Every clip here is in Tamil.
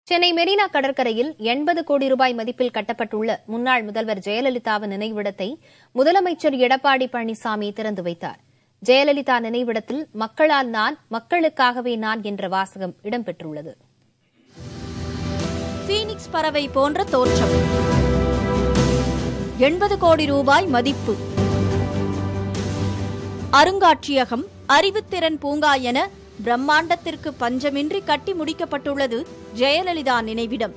சென்னை மெரினா கடற்கரையில் எண்பது கோடி ரூபாய் மதிப்பில் கட்டப்பட்டுள்ள முன்னாள் முதல்வர் ஜெயலலிதாவின் நினைவிடத்தை முதலமைச்சர் எடப்பாடி பழனிசாமி திறந்து வைத்தார் ஜெயலலிதா நினைவிடத்தில் மக்களால் நான் மக்களுக்காகவே நான் என்ற வாசகம் இடம்பெற்றுள்ளது பீனிக்ஸ் பறவை போன்ற தோற்றம் எண்பது கோடி ரூபாய் மதிப்பு அருங்காட்சியகம் அறிவுத்திறன் பூங்கா என பிரம்மாண்டத்திற்கு பஞ்சமின்றி கட்டி முடிக்கப்பட்டுள்ளது ஜெயலலிதா நினைவிடம்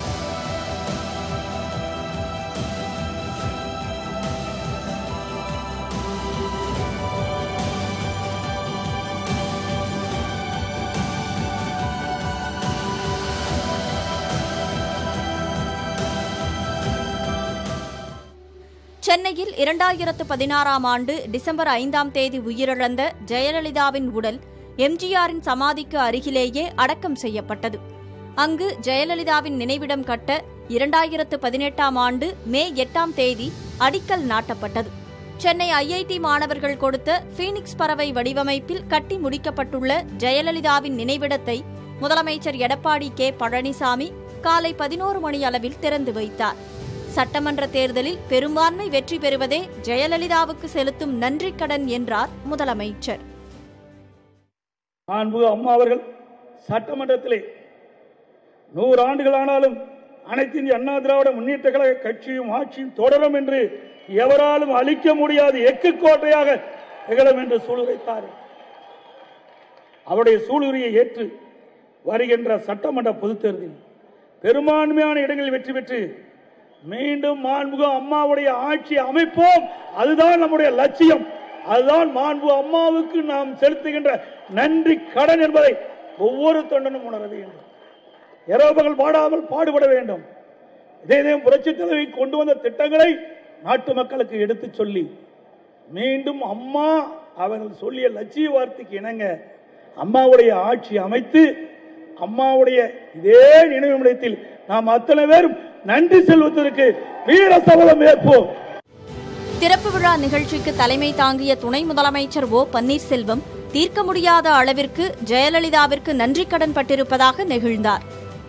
சென்னையில் இரண்டாயிரத்து பதினாறாம் ஆண்டு டிசம்பர் ஐந்தாம் தேதி உயிரிழந்த ஜெயலலிதாவின் உடல் எம்ஜிஆரின் சமாதிக்கு அருகிலேயே அடக்கம் செய்யப்பட்டது அங்கு ஜெயலலிதாவின் நினைவிடம் கட்ட இரண்டாயிரத்து பதினெட்டாம் ஆண்டு மே எட்டாம் தேதி அடிக்கல் நாட்டப்பட்டது சென்னை ஐஐடி மாணவர்கள் கொடுத்த பீனிக்ஸ் பறவை வடிவமைப்பில் கட்டி முடிக்கப்பட்டுள்ள ஜெயலலிதாவின் நினைவிடத்தை முதலமைச்சர் எடப்பாடி கே பழனிசாமி காலை பதினோரு மணி அளவில் திறந்து வைத்தார் சட்டமன்ற தேர்தலில் பெரும்பான்மை வெற்றி பெறுவதே ஜெயலலிதாவுக்கு செலுத்தும் நன்றிக் கடன் என்றார் முதலமைச்சர் அன்பு அம்மா அவர்கள் சட்டமன்றத்திலே நூறு ஆண்டுகளானாலும் அனைத்து இந்திய அண்ணா திராவிட முன்னேற்ற கழக கட்சியும் ஆட்சியும் தொடரும் என்று எவராலும் அழிக்க முடியாத எக்கு கோட்டையாக திகழும் என்று சூளுரைத்தார் அவருடைய சூளுரையை ஏற்று வருகின்ற சட்டமன்ற பொதுத் தேர்தலில் பெரும்பான்மையான இடங்களில் வெற்றி பெற்று மீண்டும் மாண்புக அம்மாவுடைய ஆட்சி அமைப்போம் அதுதான் நம்முடைய லட்சியம் அதுதான் மாண்பு அம்மாவுக்கு நாம் செலுத்துகின்ற நன்றி கடன் என்பதை ஒவ்வொரு தொண்டனும் உணர வேண்டும் இரவுகள் பாடாமல் பாடுபட வேண்டும் இதே இதே புரட்சி தலைவி கொண்டு வந்த திட்டங்களை நாட்டு மக்களுக்கு எடுத்துச் சொல்லி மீண்டும் அம்மா அவர்கள் சொல்லிய லட்சிய வார்த்தைக்கு இணங்க அம்மாவுடைய ஆட்சி அமைத்து அம்மாவுடைய இதே நினைவு நிலையத்தில் நாம் அத்தனை பேரும் நன்றி செல்வதற்கு வீர சபதம் ஏற்போம் திறப்பு விழா நிகழ்ச்சிக்கு தலைமை தாங்கிய துணை முதலமைச்சர் ஓ பன்னீர்செல்வம் தீர்க்க முடியாத அளவிற்கு ஜெயலலிதாவிற்கு நன்றிக் கடன் பட்டிருப்பதாக நெகிழ்ந்தார்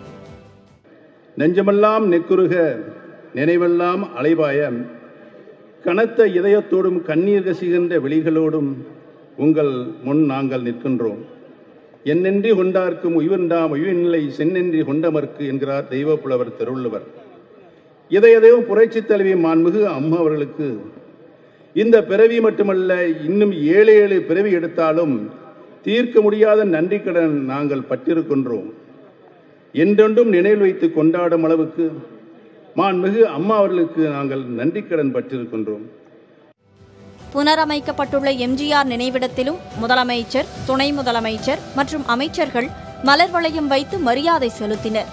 நெஞ்சமெல்லாம் நெக்குருக நினைவெல்லாம் அலைபாய கனத்த இதயத்தோடும் கண்ணீர் கசிகின்ற விழிகளோடும் உங்கள் முன் நாங்கள் நிற்கின்றோம் என்னென்றி கொண்டார்க்கும் உயிர்ந்தாம் உயிர்நிலை சென்னென்றி கொண்டமர்க்கு என்கிறார் தெய்வ புலவர் திருவள்ளுவர் இதையதையும் புரட்சி தலைவி மாண்புகு அம்மா அவர்களுக்கு இந்த பிறவி மட்டுமல்ல இன்னும் ஏழு ஏழு பிறவி எடுத்தாலும் தீர்க்க முடியாத நன்றி கடன் நாங்கள் பட்டிருக்கின்றோம் என்றென்றும் நினைவில் வைத்து கொண்டாடும் அளவுக்கு மாண்புமிகு அம்மா அவர்களுக்கு நாங்கள் நன்றி கடன் பட்டிருக்கின்றோம் புனரமைக்கப்பட்டுள்ள எம்ஜிஆர் நினைவிடத்திலும் முதலமைச்சர் துணை முதலமைச்சர் மற்றும் அமைச்சர்கள் மலர் வளையம் வைத்து மரியாதை செலுத்தினர்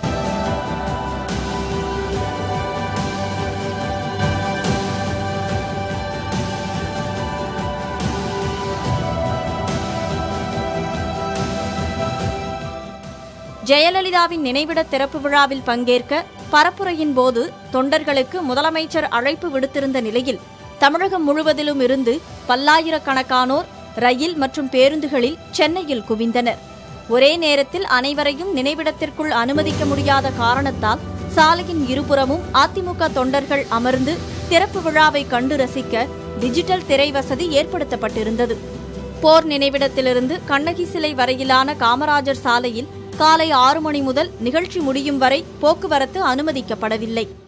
ஜெயலலிதாவின் நினைவிட திறப்பு விழாவில் பங்கேற்க பரப்புரையின் போது தொண்டர்களுக்கு முதலமைச்சர் அழைப்பு விடுத்திருந்த நிலையில் தமிழகம் முழுவதிலும் இருந்து பல்லாயிரக்கணக்கானோர் ரயில் மற்றும் பேருந்துகளில் சென்னையில் குவிந்தனர் ஒரே நேரத்தில் அனைவரையும் நினைவிடத்திற்குள் அனுமதிக்க முடியாத காரணத்தால் சாலையின் இருபுறமும் அதிமுக தொண்டர்கள் அமர்ந்து திறப்பு விழாவை கண்டு ரசிக்க டிஜிட்டல் திரை வசதி ஏற்படுத்தப்பட்டிருந்தது போர் நினைவிடத்திலிருந்து கண்ணகி சிலை வரையிலான காமராஜர் சாலையில் காலை ஆறு மணி முதல் நிகழ்ச்சி முடியும் வரை போக்குவரத்து அனுமதிக்கப்படவில்லை